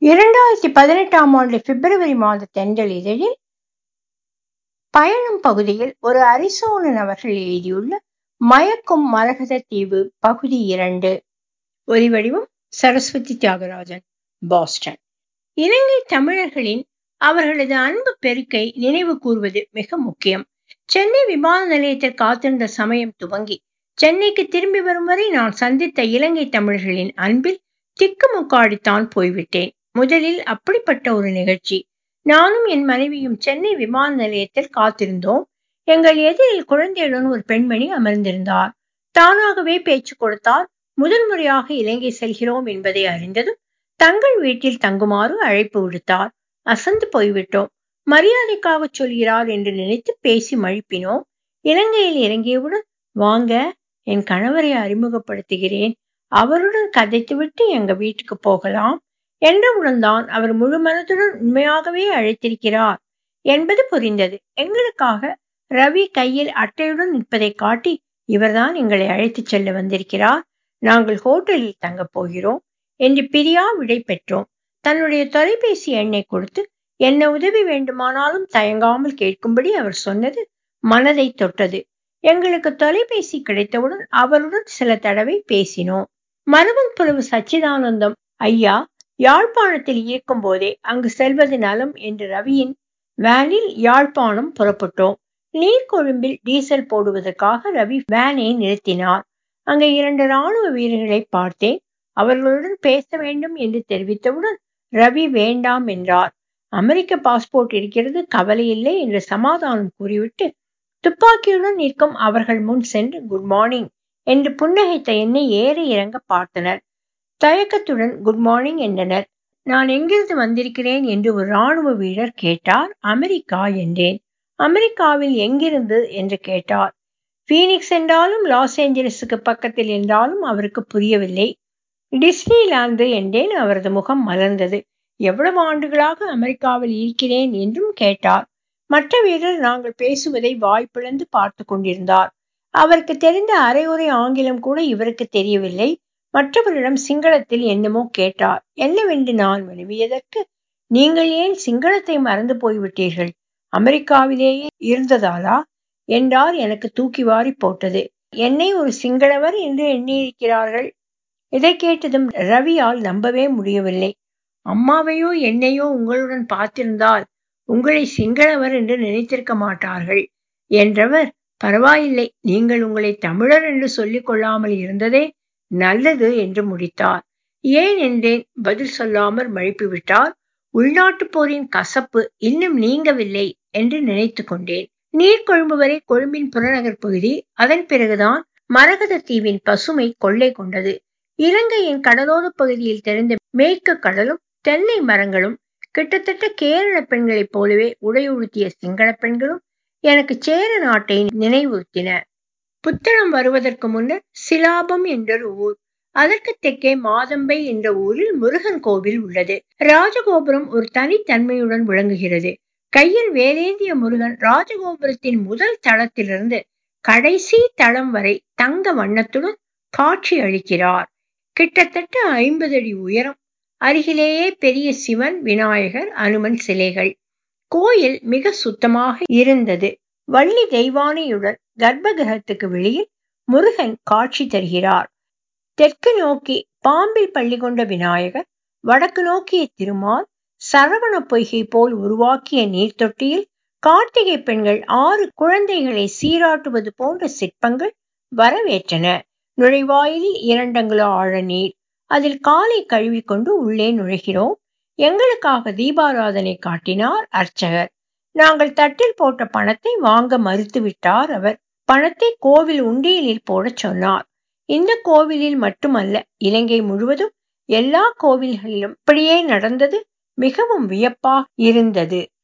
இரண்டாயிரத்தி பதினெட்டாம் ஆண்டு பிப்ரவரி மாத தென்றல் இதழில் பயணம் பகுதியில் ஒரு அரிசோனன் அவர்கள் எழுதியுள்ள மயக்கும் மரகத தீவு பகுதி இரண்டு ஒலிவடிவம் சரஸ்வதி தியாகராஜன் பாஸ்டன் இலங்கை தமிழர்களின் அவர்களது அன்பு பெருக்கை நினைவு கூறுவது மிக முக்கியம் சென்னை விமான நிலையத்தில் காத்திருந்த சமயம் துவங்கி சென்னைக்கு திரும்பி வரும் வரை நான் சந்தித்த இலங்கை தமிழர்களின் அன்பில் திக்குமுக்காடித்தான் போய்விட்டேன் முதலில் அப்படிப்பட்ட ஒரு நிகழ்ச்சி நானும் என் மனைவியும் சென்னை விமான நிலையத்தில் காத்திருந்தோம் எங்கள் எதிரில் குழந்தையுடன் ஒரு பெண்மணி அமர்ந்திருந்தார் தானாகவே பேச்சு கொடுத்தார் முதல் முறையாக இலங்கை செல்கிறோம் என்பதை அறிந்ததும் தங்கள் வீட்டில் தங்குமாறு அழைப்பு விடுத்தார் அசந்து போய்விட்டோம் மரியாதைக்காக சொல்கிறார் என்று நினைத்து பேசி மழுப்பினோம் இலங்கையில் இறங்கியவுடன் வாங்க என் கணவரை அறிமுகப்படுத்துகிறேன் அவருடன் கதைத்துவிட்டு எங்க வீட்டுக்கு போகலாம் என்றவுடன் தான் அவர் முழு மனதுடன் உண்மையாகவே அழைத்திருக்கிறார் என்பது புரிந்தது எங்களுக்காக ரவி கையில் அட்டையுடன் நிற்பதை காட்டி இவர்தான் எங்களை அழைத்துச் செல்ல வந்திருக்கிறார் நாங்கள் ஹோட்டலில் தங்கப் போகிறோம் என்று பிரியா விடை பெற்றோம் தன்னுடைய தொலைபேசி எண்ணை கொடுத்து என்ன உதவி வேண்டுமானாலும் தயங்காமல் கேட்கும்படி அவர் சொன்னது மனதை தொட்டது எங்களுக்கு தொலைபேசி கிடைத்தவுடன் அவருடன் சில தடவை பேசினோம் மருவன் புலவு சச்சிதானந்தம் ஐயா யாழ்ப்பாணத்தில் இருக்கும் போதே அங்கு செல்வது நலம் என்று ரவியின் வேனில் யாழ்ப்பாணம் புறப்பட்டோம் நீர்கொழும்பில் டீசல் போடுவதற்காக ரவி வேனை நிறுத்தினார் அங்கே இரண்டு ராணுவ வீரர்களை பார்த்தேன் அவர்களுடன் பேச வேண்டும் என்று தெரிவித்தவுடன் ரவி வேண்டாம் என்றார் அமெரிக்க பாஸ்போர்ட் இருக்கிறது கவலை இல்லை என்று சமாதானம் கூறிவிட்டு துப்பாக்கியுடன் நிற்கும் அவர்கள் முன் சென்று குட் மார்னிங் என்று புன்னகைத்த என்னை ஏற இறங்க பார்த்தனர் தயக்கத்துடன் குட் மார்னிங் என்றனர் நான் எங்கிருந்து வந்திருக்கிறேன் என்று ஒரு ராணுவ வீரர் கேட்டார் அமெரிக்கா என்றேன் அமெரிக்காவில் எங்கிருந்து என்று கேட்டார் பீனிக்ஸ் என்றாலும் லாஸ் ஏஞ்சலிஸுக்கு பக்கத்தில் என்றாலும் அவருக்கு புரியவில்லை டிஸ்னிலாந்து என்றேன் அவரது முகம் மலர்ந்தது எவ்வளவு ஆண்டுகளாக அமெரிக்காவில் இருக்கிறேன் என்றும் கேட்டார் மற்ற வீரர் நாங்கள் பேசுவதை வாய்ப்பிழந்து பார்த்து கொண்டிருந்தார் அவருக்கு தெரிந்த அரையுறை ஆங்கிலம் கூட இவருக்கு தெரியவில்லை மற்றவரிடம் சிங்களத்தில் என்னமோ கேட்டார் என்னவென்று நான் வினவியதற்கு நீங்கள் ஏன் சிங்களத்தை மறந்து போய்விட்டீர்கள் அமெரிக்காவிலேயே இருந்ததாலா என்றார் எனக்கு தூக்கி வாரி போட்டது என்னை ஒரு சிங்களவர் என்று எண்ணியிருக்கிறார்கள் இதை கேட்டதும் ரவியால் நம்பவே முடியவில்லை அம்மாவையோ என்னையோ உங்களுடன் பார்த்திருந்தால் உங்களை சிங்களவர் என்று நினைத்திருக்க மாட்டார்கள் என்றவர் பரவாயில்லை நீங்கள் உங்களை தமிழர் என்று சொல்லிக் கொள்ளாமல் இருந்ததே நல்லது என்று முடித்தார் ஏன் என்றேன் பதில் சொல்லாமல் மழுப்பிவிட்டார் உள்நாட்டு போரின் கசப்பு இன்னும் நீங்கவில்லை என்று நினைத்து கொண்டேன் நீர்கொழும்பு வரை கொழும்பின் புறநகர் பகுதி அதன் பிறகுதான் மரகத தீவின் பசுமை கொள்ளை கொண்டது இலங்கையின் கடலோர பகுதியில் தெரிந்த மேற்கு கடலும் தென்னை மரங்களும் கிட்டத்தட்ட கேரள பெண்களைப் போலவே உடையுடுத்திய சிங்கள பெண்களும் எனக்கு சேர நாட்டை நினைவூட்டின புத்தளம் வருவதற்கு முன்னர் சிலாபம் என்றொரு ஊர் அதற்கு தெற்கே மாதம்பை என்ற ஊரில் முருகன் கோவில் உள்ளது ராஜகோபுரம் ஒரு தனித்தன்மையுடன் விளங்குகிறது கையில் வேலேந்திய முருகன் ராஜகோபுரத்தின் முதல் தளத்திலிருந்து கடைசி தளம் வரை தங்க வண்ணத்துடன் காட்சி அளிக்கிறார் கிட்டத்தட்ட ஐம்பது அடி உயரம் அருகிலேயே பெரிய சிவன் விநாயகர் அனுமன் சிலைகள் கோயில் மிக சுத்தமாக இருந்தது வள்ளி தெய்வானையுடன் கர்ப்பகிரகத்துக்கு வெளியில் முருகன் காட்சி தருகிறார் தெற்கு நோக்கி பாம்பில் பள்ளி கொண்ட விநாயகர் வடக்கு நோக்கிய திருமால் சரவண பொய்கை போல் உருவாக்கிய நீர்த்தொட்டியில் கார்த்திகை பெண்கள் ஆறு குழந்தைகளை சீராட்டுவது போன்ற சிற்பங்கள் வரவேற்றன நுழைவாயிலில் இரண்டங்குல ஆழ நீர் அதில் காலை கழுவி கொண்டு உள்ளே நுழைகிறோம் எங்களுக்காக தீபாராதனை காட்டினார் அர்ச்சகர் நாங்கள் தட்டில் போட்ட பணத்தை வாங்க மறுத்துவிட்டார் அவர் பணத்தை கோவில் உண்டியலில் போடச் சொன்னார் இந்த கோவிலில் மட்டுமல்ல இலங்கை முழுவதும் எல்லா கோவில்களிலும் இப்படியே நடந்தது மிகவும் வியப்பாக இருந்தது